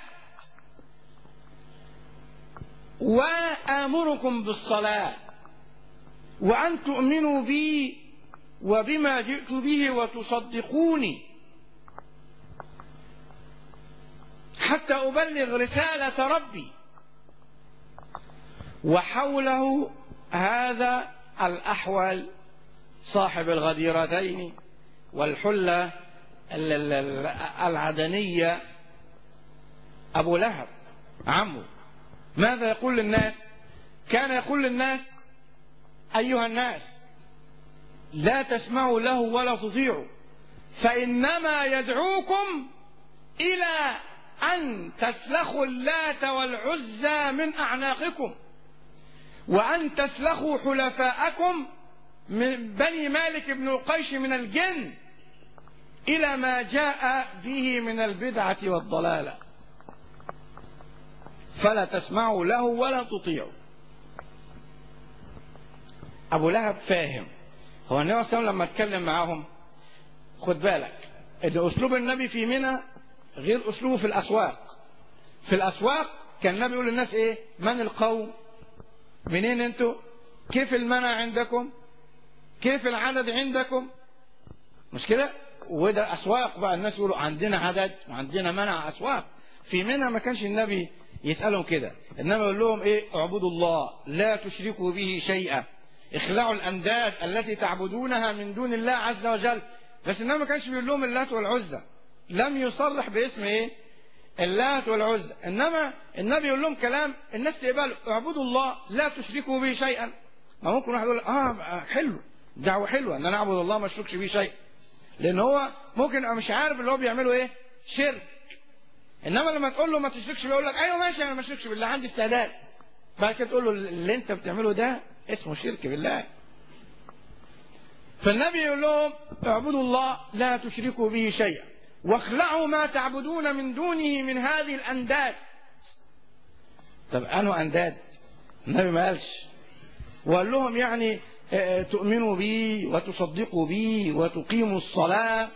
وآمركم بالصلاة وأن تؤمنوا بي وبما جئت به وتصدقوني حتى أبلغ رسالة ربي وحوله هذا الأحول صاحب الغديرتين والحلة العدنية أبو لهب عمه ماذا يقول للناس كان يقول للناس أيها الناس لا تسمعوا له ولا تطيعوا فإنما يدعوكم إلى أن تسلخوا اللات والعزى من أعناقكم وأن تسلخوا حلفاءكم من بني مالك بن القيش من الجن إلى ما جاء به من البدعة والضلالة فلا تسمعوا له ولا تطيعوا أبو لهب فاهم هو النبي صلى الله عليه وسلم لما اتكلم معاهم خد بالك ان اسلوب النبي في منى غير اسلوبه في الاسواق في الاسواق كان النبي يقول للناس ايه من القوم منين انتوا كيف المنع عندكم كيف العدد عندكم مش كده وده اسواق بقى الناس يقولوا عندنا عدد وعندنا منع اسواق في منى ما كانش النبي يسالهم كده انما يقول لهم ايه اعبدوا الله لا تشركوا به شيئا اخلعوا الانداد التي تعبدونها من دون الله عز وجل بس انما ما كانش بيقول لهم اللات والعزى لم يصرح باسم ايه اللات والعزى انما النبي يقول لهم كلام الناس تقبله اعبدوا الله لا تشركوا به شيئا ما ممكن واحد يقول اه حلو دعوه حلوه ان انا اعبد الله ما اشركش به شيء لان هو ممكن يبقى مش عارف اللي هو بيعمله ايه شرك انما لما تقول له ما تشركش بيه يقول لك ايوه ماشي انا ما اشركش بالله عندي استعداد بعد كده تقول له اللي انت بتعمله ده اسمه شرك بالله فالنبي يقول لهم اعبدوا الله لا تشركوا به شيئا واخلعوا ما تعبدون من دونه من هذه الانداد طب انه انداد النبي ما قالش وقال لهم يعني تؤمنوا بي وتصدقوا بي وتقيموا الصلاة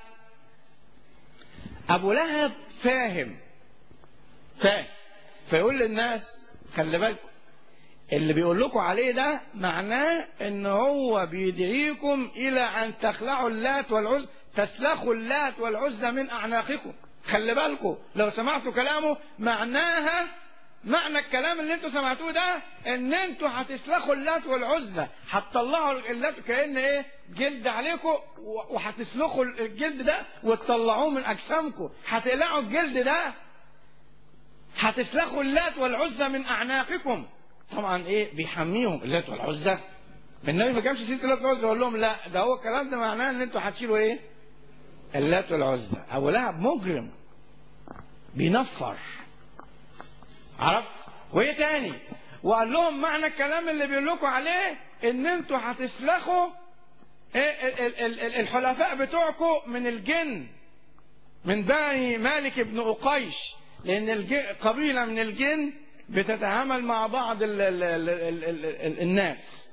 أبو لهب فاهم فاهم فيقول للناس خلي بالكم اللي بيقول لكم عليه ده معناه ان هو بيدعيكم الى ان تخلعوا اللات والعزى تسلخوا اللات والعزى من اعناقكم خلي بالكم لو سمعتوا كلامه معناها معنى الكلام اللي انتوا سمعتوه ده ان انتوا هتسلخوا اللات والعزى هتطلعوا اللات كأن ايه جلد عليكم وهتسلخوا الجلد ده وتطلعوه من اجسامكم هتقلعوا الجلد ده هتسلخوا اللات والعزى من اعناقكم طبعا ايه بيحميهم اللات والعزى النبي ما جابش سيره اللات والعزى وقال لهم لا ده هو الكلام ده معناه ان انتوا هتشيلوا ايه اللات والعزى ابو لهب مجرم بينفر عرفت وايه تاني وقال لهم معنى الكلام اللي بيقول لكم عليه ان انتوا هتسلخوا الحلفاء بتوعكم من الجن من بني مالك بن أقيش لأن قبيلة من الجن بتتعامل مع بعض ال ال ال ال ال ال الناس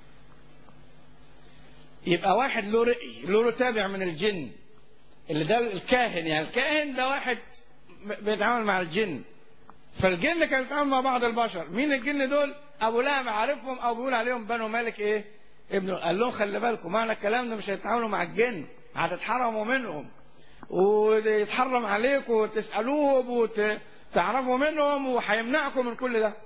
يبقى واحد له رأي له تابع من الجن اللي ده الكاهن يعني الكاهن ده واحد بيتعامل مع الجن فالجن كانوا بيتعاملوا مع بعض البشر مين الجن دول ابو لهب عارفهم او بيقول عليهم بنو مالك ايه ابنه قال لهم خلي بالكم معنى الكلام ده مش هيتعاملوا مع الجن هتتحرموا منهم ويتحرم عليكم وتسالوهم وتعرفوا منهم وهيمنعكم من كل ده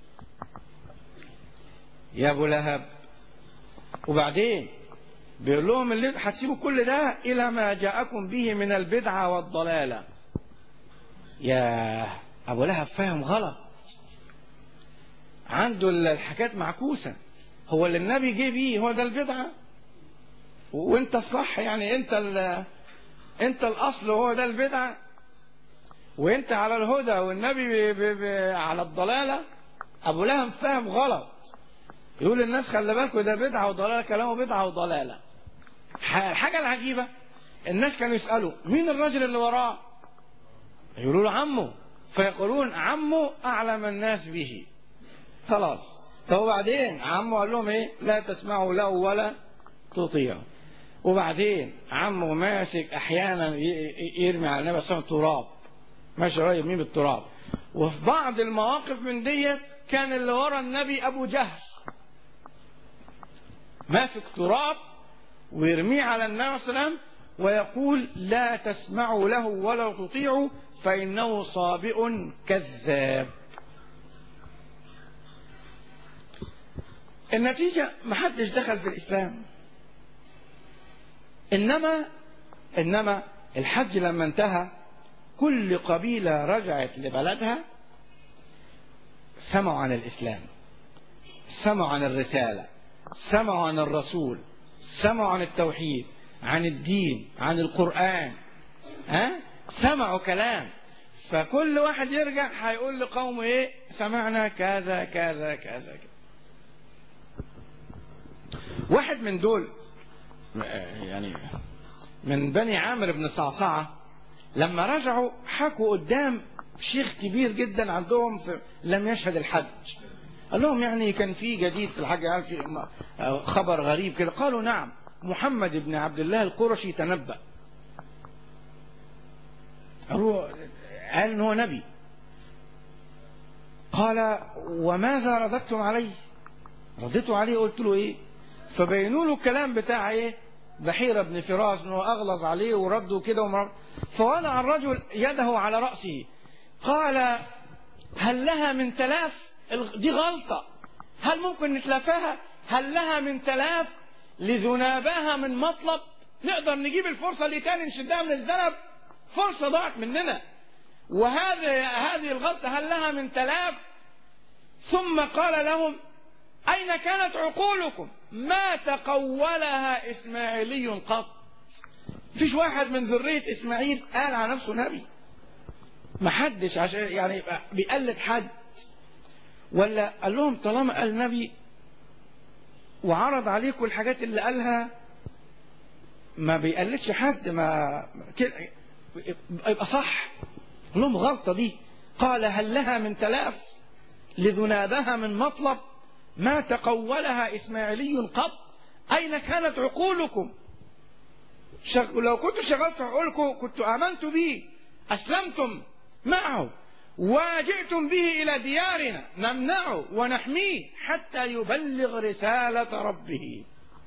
يا ابو لهب وبعدين بيقول لهم اللي هتسيبوا كل ده الى ما جاءكم به من البدعه والضلاله يا ابو لهب فاهم غلط عنده الحاجات معكوسه هو اللي النبي جه بيه هو ده البدعه وانت الصح يعني انت انت الاصل وهو ده البدعه وانت على الهدى والنبي بي بي بي على الضلاله ابو لهب فاهم غلط يقول للناس خلي بالكم ده بدعه وضلاله كلامه بدعه وضلاله الحاجه العجيبه الناس كانوا يسألوا مين الرجل اللي وراه يقولوا له عمه فيقولون عمه أعلم الناس به خلاص طب وبعدين عمه قال لهم ايه لا تسمعوا له ولا تطيعوا وبعدين عمه ماسك احيانا ي- يرمي على النبي صلى الله عليه وسلم تراب ماشي قريب مين بالتراب وفي بعض المواقف من ديت كان اللي ورا النبي ابو جهل ماسك تراب ويرميه على النبي صلى الله عليه وسلم ويقول لا تسمعوا له ولا تطيعوا فإنه صابئ كذاب النتيجة محدش دخل في الإسلام إنما إنما الحج لما انتهى كل قبيلة رجعت لبلدها سمعوا عن الإسلام سمعوا عن الرسالة سمعوا عن الرسول سمعوا عن التوحيد عن الدين عن القرآن ها سمعوا كلام فكل واحد يرجع هيقول لقومه ايه سمعنا كذا كذا كذا كذا واحد من دول يعني من بني عامر بن صعصعة لما رجعوا حكوا قدام شيخ كبير جدا عندهم في لم يشهد الحج قال لهم يعني كان في جديد في الحج قال في خبر غريب كده قالوا نعم محمد بن عبد الله القرشي تنبأ قالوا قال ان هو نبي قال وماذا رددتم عليه رديتوا عليه قلت له ايه فبينوا له الكلام بتاع ايه بحيرة بن فراس انه اغلظ عليه ورده كده ومر... فوضع الرجل يده على رأسه قال هل لها من تلاف دي غلطة هل ممكن نتلافاها هل لها من تلاف لذنابها من مطلب نقدر نجيب الفرصة اللي تاني نشدها من الذنب فرصة ضاعت مننا وهذه هذه الغلطة هل لها من تلاف ثم قال لهم أين كانت عقولكم ما تقولها إسماعيلي قط فيش واحد من ذرية إسماعيل قال على نفسه نبي ما حدش عشان يعني بيقلد حد ولا قال لهم طالما قال نبي وعرض عليكم الحاجات اللي قالها ما بيقلدش حد ما كده يبقى صح قال لهم غلطة دي قال هل لها من تلاف لذنابها من مطلب ما تقولها إسماعيلي قط أين كانت عقولكم شغ... لو كنت شغلت عقولكم كنت آمنت به أسلمتم معه وجئتم به إلى ديارنا نمنعه ونحميه حتى يبلغ رسالة ربه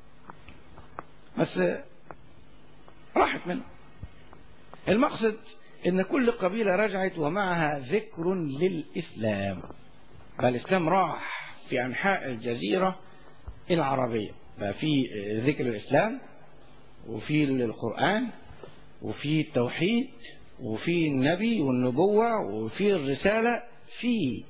بس راحت منه المقصد ان كل قبيلة رجعت ومعها ذكر للإسلام فالإسلام راح في أنحاء الجزيرة العربية بقى في ذكر الإسلام وفي القرآن وفي التوحيد وفي النبي والنبوة وفي الرسالة في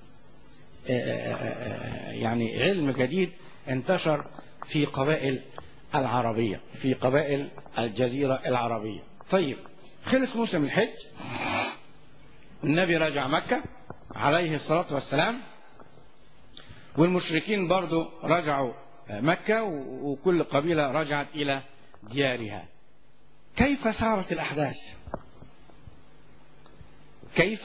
يعني علم جديد انتشر في قبائل العربية في قبائل الجزيرة العربية طيب خلص موسم الحج النبي رجع مكة عليه الصلاة والسلام والمشركين برضو رجعوا مكة وكل قبيلة رجعت إلى ديارها كيف سارت الأحداث كيف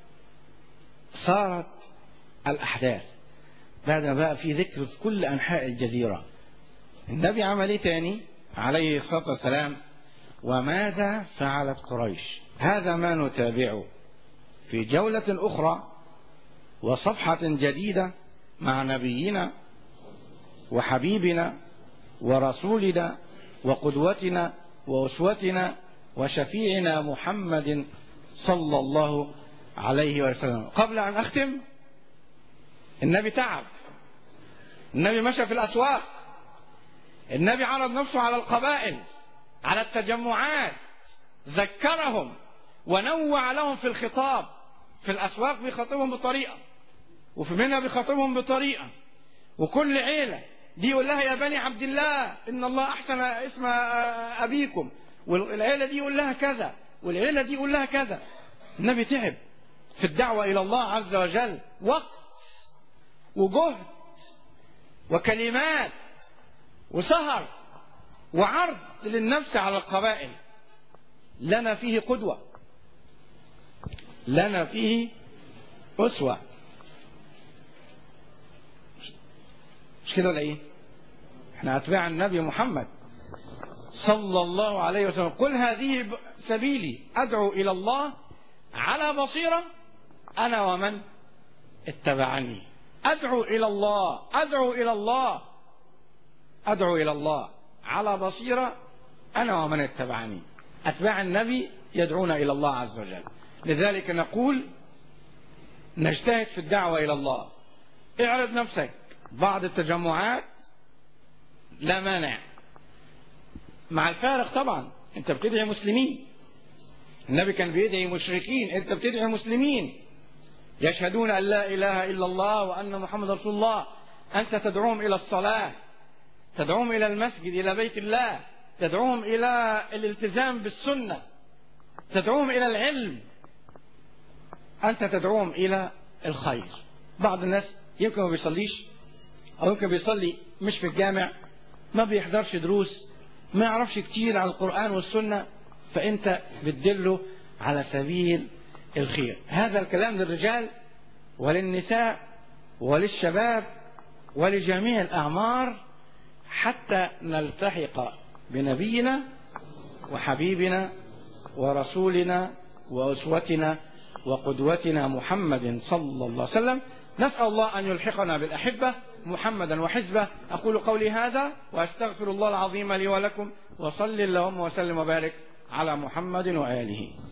صارت الأحداث بعد ما بقى في ذكر في كل أنحاء الجزيرة النبي عمل ايه تاني عليه الصلاة والسلام وماذا فعلت قريش هذا ما نتابعه في جولة أخرى وصفحة جديدة مع نبينا وحبيبنا ورسولنا وقدوتنا وأسوتنا وشفيعنا محمد صلى الله عليه وسلم قبل أن أختم النبي تعب النبي مشى في الأسواق النبي عرض نفسه على القبائل على التجمعات ذكرهم ونوع لهم في الخطاب في الأسواق بيخاطبهم بطريقة وفي منها بيخاطبهم بطريقة وكل عيلة دي يقول لها يا بني عبد الله إن الله أحسن اسم أبيكم والعيلة دي يقول لها كذا والعيلة دي يقول لها كذا النبي تعب في الدعوة إلى الله عز وجل وقت وجهد وكلمات وسهر وعرض للنفس على القبائل لنا فيه قدوة لنا فيه أسوة مش كده ولا ايه احنا اتباع النبي محمد صلى الله عليه وسلم قل هذه سبيلي ادعو الى الله على بصيره انا ومن اتبعني ادعو الى الله ادعو الى الله ادعو الى الله على بصيره انا ومن اتبعني اتباع النبي يدعون الى الله عز وجل لذلك نقول نجتهد في الدعوه الى الله اعرض نفسك بعض التجمعات لا مانع مع الفارق طبعا انت بتدعي مسلمين النبي كان بيدعي مشركين انت بتدعي مسلمين يشهدون ان لا اله الا الله وان محمد رسول الله انت تدعوهم الى الصلاه تدعوهم الى المسجد الى بيت الله تدعوهم الى الالتزام بالسنه تدعوهم الى العلم انت تدعوهم الى الخير بعض الناس يمكن ما بيصليش او يمكن بيصلي مش في الجامع ما بيحضرش دروس ما يعرفش كتير عن القرآن والسنة فأنت بتدله على سبيل الخير هذا الكلام للرجال وللنساء وللشباب ولجميع الأعمار حتى نلتحق بنبينا وحبيبنا ورسولنا وأسوتنا وقدوتنا محمد صلى الله عليه وسلم نسأل الله أن يلحقنا بالأحبة محمدا وحزبه أقول قولي هذا وأستغفر الله العظيم لي ولكم وصل اللهم وسلم وبارك على محمد وآله